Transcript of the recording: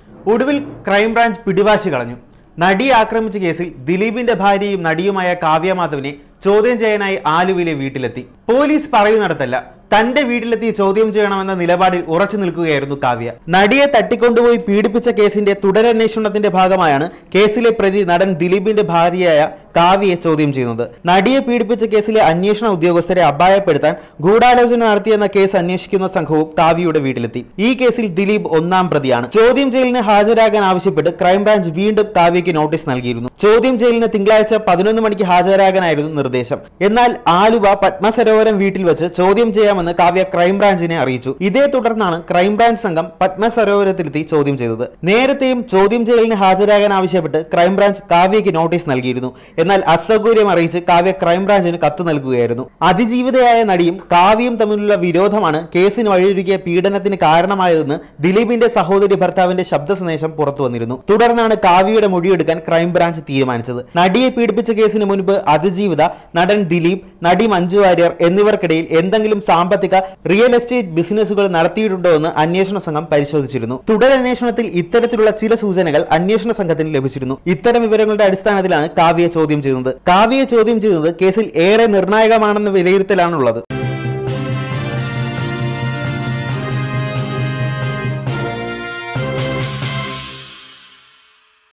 ഒടുവിൽ ക്രൈംബ്രാഞ്ച് പിടിവാശി കളഞ്ഞു നടിയെ ആക്രമിച്ച കേസിൽ ദിലീപിന്റെ ഭാര്യയും നടിയുമായ കാവ്യ മാധവനെ ചോദ്യം ചെയ്യാനായി ആലുവിലെ വീട്ടിലെത്തി പോലീസ് പറയുന്നിടത്തല്ല തന്റെ വീട്ടിലെത്തി ചോദ്യം ചെയ്യണമെന്ന നിലപാടിൽ ഉറച്ചു നിൽക്കുകയായിരുന്നു കാവ്യ നടിയെ തട്ടിക്കൊണ്ടുപോയി പീഡിപ്പിച്ച കേസിന്റെ തുടരന്വേഷണത്തിന്റെ ഭാഗമായാണ് കേസിലെ പ്രതി നടൻ ദിലീപിന്റെ ഭാര്യയായ കാവ്യയെ ചോദ്യം ചെയ്യുന്നത് നടിയെ പീഡിപ്പിച്ച കേസിലെ അന്വേഷണ ഉദ്യോഗസ്ഥരെ അപായപ്പെടുത്താൻ ഗൂഢാലോചന നടത്തിയെന്ന കേസ് അന്വേഷിക്കുന്ന സംഘവും കാവ്യയുടെ വീട്ടിലെത്തി ഈ കേസിൽ ദിലീപ് ഒന്നാം പ്രതിയാണ് ചോദ്യം ചെയ്യലിന് ഹാജരാകാൻ ആവശ്യപ്പെട്ട് ക്രൈംബ്രാഞ്ച് വീണ്ടും കാവ്യയ്ക്ക് നോട്ടീസ് നൽകിയിരുന്നു ചോദ്യം ചെയ്യലിന് തിങ്കളാഴ്ച പതിനൊന്ന് മണിക്ക് ഹാജരാകാനായിരുന്നു നിർദ്ദേശം എന്നാൽ ആലുവ പത്മസരോവരം വീട്ടിൽ വെച്ച് ചോദ്യം ചെയ്യാമെന്ന് കാവ്യ ക്രൈംബ്രാഞ്ചിനെ അറിയിച്ചു ഇതേ തുടർന്നാണ് ക്രൈംബ്രാഞ്ച് സംഘം പത്മസരോവരത്തിലെത്തി ചോദ്യം ചെയ്തത് നേരത്തെയും ചോദ്യം ചെയ്യലിന് ഹാജരാകാൻ ആവശ്യപ്പെട്ട് ക്രൈംബ്രാഞ്ച് കാവ്യയ്ക്ക് നോട്ടീസ് നൽകിയിരുന്നു എന്നാൽ അസൗകര്യം അറിയിച്ച് കാവ്യ ക്രൈംബ്രാഞ്ചിന് കത്ത് നൽകുകയായിരുന്നു അതിജീവിതയായ നടിയും കാവ്യയും തമ്മിലുള്ള വിരോധമാണ് കേസിന് വഴിയൊരുക്കിയ പീഡനത്തിന് കാരണമായതെന്ന് ദിലീപിന്റെ സഹോദരി ഭർത്താവിന്റെ ശബ്ദ സന്ദേശം പുറത്തു വന്നിരുന്നു തുടർന്നാണ് കാവ്യയുടെ മൊഴിയെടുക്കാൻ ക്രൈംബ്രാഞ്ച് തീരുമാനിച്ചത് നടിയെ പീഡിപ്പിച്ച കേസിന് മുൻപ് അതിജീവിത നടൻ ദിലീപ് നടി മഞ്ജു വാര്യർ എന്നിവർക്കിടയിൽ എന്തെങ്കിലും സാമ്പത്തിക റിയൽ എസ്റ്റേറ്റ് ബിസിനസ്സുകൾ നടത്തിയിട്ടുണ്ടോ എന്ന് അന്വേഷണ സംഘം പരിശോധിച്ചിരുന്നു തുടരന്വേഷണത്തിൽ ഇത്തരത്തിലുള്ള ചില സൂചനകൾ അന്വേഷണ സംഘത്തിന് ലഭിച്ചിരുന്നു ഇത്തരം വിവരങ്ങളുടെ അടിസ്ഥാനത്തിലാണ് കാവ്യയെ ചോദ്യം ചെയ്യുന്നത് കാവ്യയെ ചോദ്യം ചെയ്യുന്നത് കേസിൽ ഏറെ നിർണായകമാണെന്ന വിലയിരുത്തലാണുള്ളത്